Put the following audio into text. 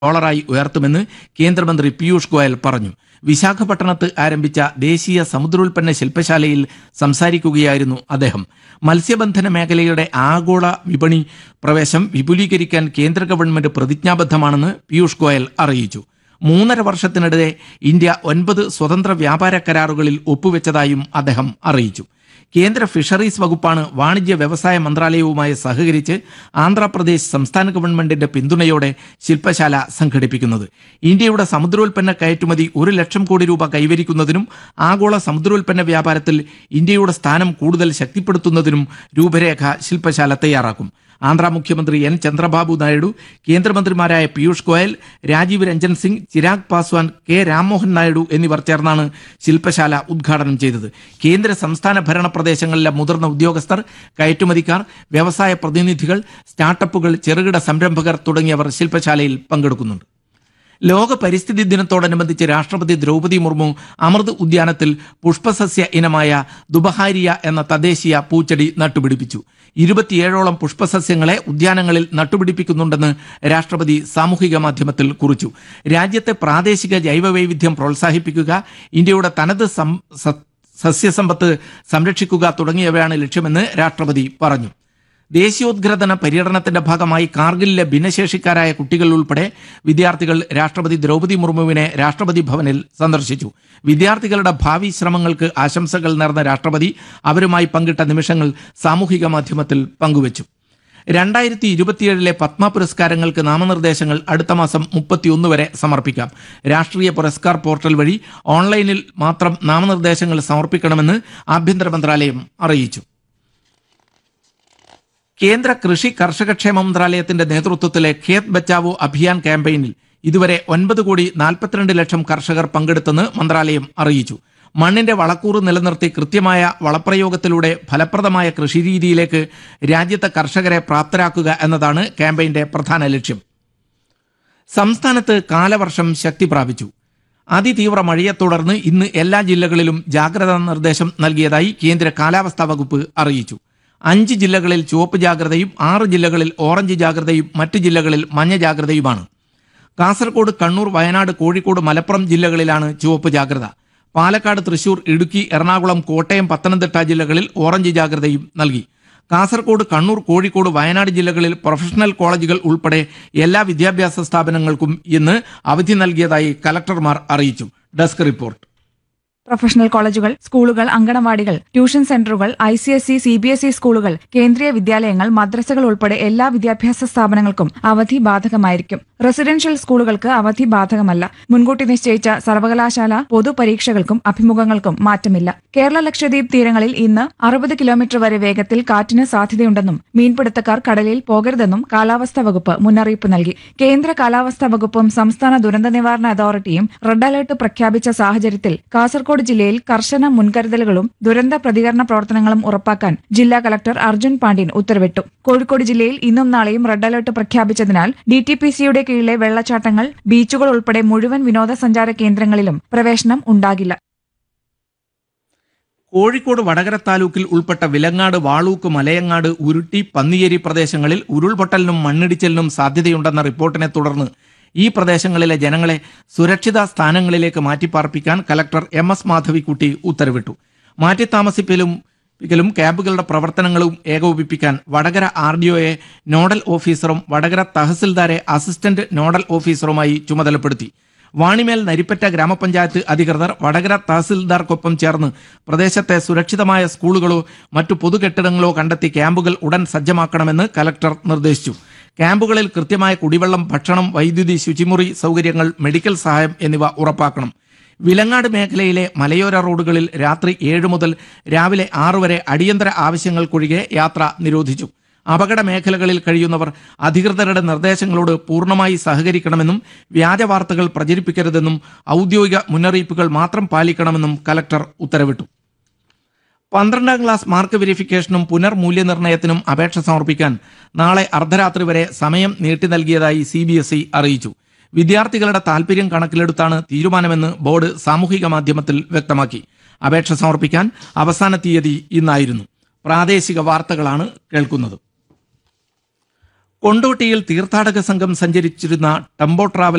ഡോളറായി ഉയർത്തുമെന്ന് കേന്ദ്രമന്ത്രി പീയൂഷ് ഗോയൽ പറഞ്ഞു വിശാഖപട്ടണത്ത് ആരംഭിച്ച ദേശീയ സമുദ്രോൽപ്പന്ന ശില്പശാലയിൽ സംസാരിക്കുകയായിരുന്നു അദ്ദേഹം മത്സ്യബന്ധന മേഖലയുടെ ആഗോള വിപണി പ്രവേശം വിപുലീകരിക്കാൻ കേന്ദ്ര ഗവൺമെന്റ് പ്രതിജ്ഞാബദ്ധമാണെന്ന് പീയൂഷ് ഗോയൽ അറിയിച്ചു മൂന്നര വർഷത്തിനിടെ ഇന്ത്യ ഒൻപത് സ്വതന്ത്ര വ്യാപാര കരാറുകളിൽ ഒപ്പുവെച്ചതായും അദ്ദേഹം അറിയിച്ചു കേന്ദ്ര ഫിഷറീസ് വകുപ്പാണ് വാണിജ്യ വ്യവസായ മന്ത്രാലയവുമായി സഹകരിച്ച് ആന്ധ്രാപ്രദേശ് സംസ്ഥാന ഗവൺമെന്റിന്റെ പിന്തുണയോടെ ശില്പശാല സംഘടിപ്പിക്കുന്നത് ഇന്ത്യയുടെ സമുദ്രോൽപ്പന്ന കയറ്റുമതി ഒരു ലക്ഷം കോടി രൂപ കൈവരിക്കുന്നതിനും ആഗോള സമുദ്രോൽപ്പന്ന വ്യാപാരത്തിൽ ഇന്ത്യയുടെ സ്ഥാനം കൂടുതൽ ശക്തിപ്പെടുത്തുന്നതിനും രൂപരേഖ ശില്പശാല തയ്യാറാക്കും ആന്ധ്ര മുഖ്യമന്ത്രി എൻ ചന്ദ്രബാബു നായിഡു കേന്ദ്രമന്ത്രിമാരായ പീയൂഷ് ഗോയൽ രാജീവ് രഞ്ജൻ സിംഗ് ചിരാഗ് പാസ്വാൻ കെ രാംമോഹൻ നായിഡു എന്നിവർ ചേർന്നാണ് ശില്പശാല ഉദ്ഘാടനം ചെയ്തത് കേന്ദ്ര സംസ്ഥാന ഭരണ പ്രദേശങ്ങളിലെ മുതിർന്ന ഉദ്യോഗസ്ഥർ കയറ്റുമതിക്കാർ വ്യവസായ പ്രതിനിധികൾ സ്റ്റാർട്ടപ്പുകൾ ചെറുകിട സംരംഭകർ തുടങ്ങിയവർ ശില്പശാലയിൽ പങ്കെടുക്കുന്നുണ്ട് ലോക പരിസ്ഥിതി ദിനത്തോടനുബന്ധിച്ച് രാഷ്ട്രപതി ദ്രൗപദി മുർമു അമൃത് ഉദ്യാനത്തിൽ പുഷ്പസസ്യ ഇനമായ ദുബഹാരിയ എന്ന തദ്ദേശീയ പൂച്ചെടി നട്ടുപിടിപ്പിച്ചു ഇരുപത്തിയേഴോളം പുഷ്പസസ്യങ്ങളെ ഉദ്യാനങ്ങളിൽ നട്ടുപിടിപ്പിക്കുന്നുണ്ടെന്ന് രാഷ്ട്രപതി സാമൂഹിക മാധ്യമത്തിൽ കുറിച്ചു രാജ്യത്തെ പ്രാദേശിക ജൈവവൈവിധ്യം പ്രോത്സാഹിപ്പിക്കുക ഇന്ത്യയുടെ തനത് സം- സ- സസ്യസമ്പത്ത് സംരക്ഷിക്കുക തുടങ്ങിയവയാണ് ലക്ഷ്യമെന്ന് രാഷ്ട്രപതി പറഞ്ഞു ദേശീയോദ്ഗ്രഥന പര്യടനത്തിന്റെ ഭാഗമായി കാർഗിലിലെ ഭിന്നശേഷിക്കാരായ കുട്ടികൾ ഉൾപ്പെടെ വിദ്യാർത്ഥികൾ രാഷ്ട്രപതി ദ്രൗപദി മുർമുവിനെ രാഷ്ട്രപതി ഭവനിൽ സന്ദർശിച്ചു വിദ്യാർത്ഥികളുടെ ഭാവി ശ്രമങ്ങൾക്ക് ആശംസകൾ നേർന്ന രാഷ്ട്രപതി അവരുമായി പങ്കിട്ട നിമിഷങ്ങൾ സാമൂഹിക മാധ്യമത്തിൽ പങ്കുവച്ചു രണ്ടായിരത്തി ഇരുപത്തിയേഴിലെ പത്മ പുരസ്കാരങ്ങൾക്ക് നാമനിർദ്ദേശങ്ങൾ അടുത്ത മാസം മുപ്പത്തിയൊന്ന് വരെ സമർപ്പിക്കാം രാഷ്ട്രീയ പുരസ്കാർ പോർട്ടൽ വഴി ഓൺലൈനിൽ മാത്രം നാമനിർദ്ദേശങ്ങൾ സമർപ്പിക്കണമെന്ന് ആഭ്യന്തര മന്ത്രാലയം അറിയിച്ചു കേന്ദ്ര കൃഷി കർഷകക്ഷേമ മന്ത്രാലയത്തിന്റെ നേതൃത്വത്തിലെ ഖേത് ബച്ചാവോ അഭിയാൻ ക്യാമ്പയിനിൽ ഇതുവരെ ഒൻപത് കോടി നാൽപ്പത്തിരണ്ട് ലക്ഷം കർഷകർ പങ്കെടുത്തെന്ന് മന്ത്രാലയം അറിയിച്ചു മണ്ണിന്റെ വളക്കൂറ് നിലനിർത്തി കൃത്യമായ വളപ്രയോഗത്തിലൂടെ ഫലപ്രദമായ കൃഷിരീതിയിലേക്ക് രാജ്യത്തെ കർഷകരെ പ്രാപ്തരാക്കുക എന്നതാണ് ക്യാമ്പയിന്റെ പ്രധാന ലക്ഷ്യം സംസ്ഥാനത്ത് കാലവർഷം ശക്തി പ്രാപിച്ചു അതിതീവ്ര മഴയെ തുടർന്ന് ഇന്ന് എല്ലാ ജില്ലകളിലും ജാഗ്രതാ നിർദ്ദേശം നൽകിയതായി കേന്ദ്ര കാലാവസ്ഥാ വകുപ്പ് അറിയിച്ചു അഞ്ച് ജില്ലകളിൽ ചുവപ്പ് ജാഗ്രതയും ആറ് ജില്ലകളിൽ ഓറഞ്ച് ജാഗ്രതയും മറ്റ് ജില്ലകളിൽ മഞ്ഞ ജാഗ്രതയുമാണ് കാസർഗോഡ് കണ്ണൂർ വയനാട് കോഴിക്കോട് മലപ്പുറം ജില്ലകളിലാണ് ചുവപ്പ് ജാഗ്രത പാലക്കാട് തൃശൂർ ഇടുക്കി എറണാകുളം കോട്ടയം പത്തനംതിട്ട ജില്ലകളിൽ ഓറഞ്ച് ജാഗ്രതയും നൽകി കാസർഗോഡ് കണ്ണൂർ കോഴിക്കോട് വയനാട് ജില്ലകളിൽ പ്രൊഫഷണൽ കോളേജുകൾ ഉൾപ്പെടെ എല്ലാ വിദ്യാഭ്യാസ സ്ഥാപനങ്ങൾക്കും ഇന്ന് അവധി നൽകിയതായി കലക്ടർമാർ അറിയിച്ചു ഡെസ്ക് റിപ്പോർട്ട് പ്രൊഫഷണൽ കോളേജുകൾ സ്കൂളുകൾ അങ്കണവാടികൾ ട്യൂഷൻ സെന്ററുകൾ I C S E C B S E സ്കൂളുകൾ കേന്ദ്രീയ വിദ്യാലയങ്ങൾ മദ്രസകൾ ഉൾപ്പെടെ എല്ലാ വിദ്യാഭ്യാസ സ്ഥാപനങ്ങൾക്കും അവധി ബാധകമായിരിക്കും റെസിഡൻഷ്യൽ സ്കൂളുകൾക്ക് അവധി ബാധകമല്ല മുൻകൂട്ടി നിശ്ചയിച്ച സർവകലാശാല പൊതുപരീക്ഷകൾക്കും അഭിമുഖങ്ങൾക്കും മാറ്റമില്ല കേരള ലക്ഷദ്വീപ് തീരങ്ങളിൽ ഇന്ന് അറുപത് കിലോമീറ്റർ വരെ വേഗത്തിൽ കാറ്റിന് സാധ്യതയുണ്ടെന്നും മീൻപിടുത്തക്കാർ കടലിൽ പോകരുതെന്നും കാലാവസ്ഥാ വകുപ്പ് മുന്നറിയിപ്പ് നൽകി കേന്ദ്ര കാലാവസ്ഥാ വകുപ്പും സംസ്ഥാന ദുരന്ത നിവാരണ അതോറിറ്റിയും റെഡ് അലർട്ട് പ്രഖ്യാപിച്ച സാഹചര്യത്തിൽ കാസർഗോഡ് ജില്ലയിൽ കർശന മുൻകരുതലുകളും ദുരന്ത പ്രതികരണ പ്രവർത്തനങ്ങളും ഉറപ്പാക്കാൻ ജില്ലാ കളക്ടർ അർജുൻ പാണ്ഡ്യൻ ഉത്തരവിട്ടു കോഴിക്കോട് ജില്ലയിൽ ഇന്നും നാളെയും റെഡ് അലർട്ട് പ്രഖ്യാപിച്ചതിനാൽ ഡി ടി പി സിയുടെ കീഴിലെ വെള്ളച്ചാട്ടങ്ങൾ ബീച്ചുകൾ ഉൾപ്പെടെ മുഴുവൻ വിനോദസഞ്ചാര കേന്ദ്രങ്ങളിലും പ്രവേശനം ഉണ്ടാകില്ല കോഴിക്കോട് വടകര താലൂക്കിൽ ഉൾപ്പെട്ട വിലങ്ങാട് വാളൂക്ക് മലയങ്ങാട് ഉരുട്ടി പന്നിയേരി പ്രദേശങ്ങളിൽ ഉരുൾപൊട്ടലിനും മണ്ണിടിച്ചിലിനും സാധ്യതയുണ്ടെന്ന റിപ്പോർട്ടിനെ തുടർന്ന് ഈ പ്രദേശങ്ങളിലെ ജനങ്ങളെ സുരക്ഷിത സ്ഥാനങ്ങളിലേക്ക് മാറ്റിപ്പാർപ്പിക്കാൻ കലക്ടർ എം എസ് മാധവിക്കുട്ടി ഉത്തരവിട്ടു മാറ്റിത്താമസിപ്പിലും ലും ക്യാമ്പുകളുടെ പ്രവർത്തനങ്ങളും ഏകോപിപ്പിക്കാൻ വടകര ആർ ഡി ഒയെ നോഡൽ ഓഫീസറും വടകര തഹസിൽദാരെ അസിസ്റ്റന്റ് നോഡൽ ഓഫീസറുമായി ചുമതലപ്പെടുത്തി വാണിമേൽ നരിപ്പറ്റ ഗ്രാമപഞ്ചായത്ത് അധികൃതർ വടകര തഹസിൽദാർക്കൊപ്പം ചേർന്ന് പ്രദേശത്തെ സുരക്ഷിതമായ സ്കൂളുകളോ മറ്റു പൊതുകെട്ടിടങ്ങളോ കണ്ടെത്തി ക്യാമ്പുകൾ ഉടൻ സജ്ജമാക്കണമെന്ന് കലക്ടർ നിർദ്ദേശിച്ചു ക്യാമ്പുകളിൽ കൃത്യമായ കുടിവെള്ളം ഭക്ഷണം വൈദ്യുതി ശുചിമുറി സൗകര്യങ്ങൾ മെഡിക്കൽ സഹായം എന്നിവ ഉറപ്പാക്കണം വിലങ്ങാട് മേഖലയിലെ മലയോര റോഡുകളിൽ രാത്രി ഏഴ് മുതൽ രാവിലെ ആറ് വരെ അടിയന്തര ആവശ്യങ്ങൾക്കൊഴികെ യാത്ര നിരോധിച്ചു അപകട മേഖലകളിൽ കഴിയുന്നവർ അധികൃതരുടെ നിർദ്ദേശങ്ങളോട് പൂർണ്ണമായി സഹകരിക്കണമെന്നും വ്യാജ വാർത്തകൾ പ്രചരിപ്പിക്കരുതെന്നും ഔദ്യോഗിക മുന്നറിയിപ്പുകൾ മാത്രം പാലിക്കണമെന്നും കലക്ടർ ഉത്തരവിട്ടു പന്ത്രണ്ടാം ക്ലാസ് മാർക്ക് വെരിഫിക്കേഷനും പുനർമൂല്യനിർണ്ണയത്തിനും അപേക്ഷ സമർപ്പിക്കാൻ നാളെ അർദ്ധരാത്രി വരെ സമയം നീട്ടി നൽകിയതായി സി ബി എസ് ഇ അറിയിച്ചു വിദ്യാർത്ഥികളുടെ താൽപര്യം കണക്കിലെടുത്താണ് തീരുമാനമെന്ന് ബോർഡ് സാമൂഹിക മാധ്യമത്തിൽ വ്യക്തമാക്കി അപേക്ഷ സമർപ്പിക്കാൻ അവസാന തീയതി ഇന്നായിരുന്നു പ്രാദേശിക വാർത്തകളാണ് കേൾക്കുന്നത് കൊണ്ടോട്ടിയിൽ തീർത്ഥാടക സംഘം സഞ്ചരിച്ചിരുന്ന ടെമ്പോ ട്രാവൽ